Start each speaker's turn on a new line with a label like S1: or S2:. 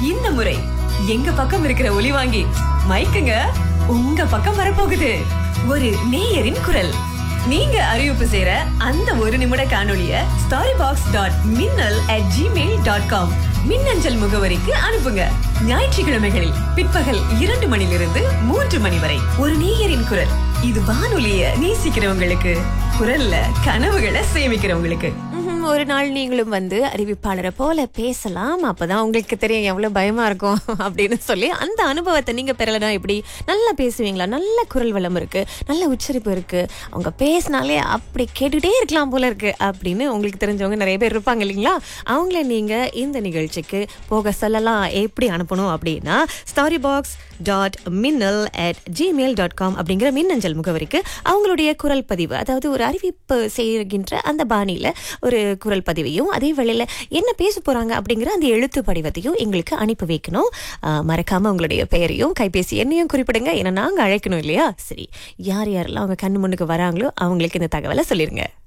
S1: இந்த முறை எங்க பக்கம் இருக்கிற ஒலி வாங்கி மைக்குங்க உங்க பக்கம் வரப்போகுது ஒரு நேயரின் குரல் நீங்க அறிவிப்பு செய்யற அந்த ஒரு நிமிட காணொளிய story box dot Minnal at Gmail dot com மின்னஞ்சல் முகவரிக்கு அனுப்புங்க ஞாயிற்றுக்கிழமைகளில் பிற்பகல் இரண்டு மணிலிருந்து மூன்று மணி வரை ஒரு நேயரின் குரல் இது வானொலிய நேசிக்கிறவங்களுக்கு குரல்ல கனவுகளை சேமிக்கிறவங்களுக்கு
S2: ம்ஹும், ஒரு நாள் நீங்களும் வந்து அறிவிப்பாளரை போல பேசலாம் அப்பதான் உங்களுக்கு தெரியும் எவ்வளவு பயமா இருக்கும் அப்படின்னு சொல்லி அந்த அனுபவத்தை நீங்க பெறலனா எப்படி நல்லா பேசுவீங்களா நல்ல குரல் வளம் இருக்கு நல்ல உச்சரிப்பு இருக்கு அவங்க பேசினாலே அப்படி கேட்டுட்டே இருக்கலாம் போல இருக்கு அப்படின்னு உங்களுக்கு தெரிஞ்சவங்க நிறைய பேர் இருப்பாங்க இல்லைங்களா அவங்கள நீங்க இந்த நிகழ்ச்சிக்கு போக சொல்லலாம் எப்படி அனுப்பணும் அப்படின்னா story box dot Minnal at Gmail dot com அப்படிங்கிற மின்னஞ்சல் முகவரிக்கு அவங்களுடைய குரல் பதிவு அதாவது ஒரு அறிவிப்பு செய்கின்ற அந்த பாணியில ஒரு குரல் பதிவையும் அதே வேளையில என்ன பேச போறாங்க அப்படிங்கிற அந்த எழுத்து படிவத்தையும் எங்களுக்கு அனுப்பி வைக்கணும் ஆஹ் மறக்காம உங்களுடைய பெயரையும் கைபேசி எண்ணையும் குறிப்பிடுங்க ஏன்னா நாங்க அழைக்கணும் இல்லையா சரி யார் யாரெல்லாம் அவங்க கண்ணு முன்னுக்கு வராங்களோ அவங்களுக்கு இந்த தகவலை சொல்லிருங்க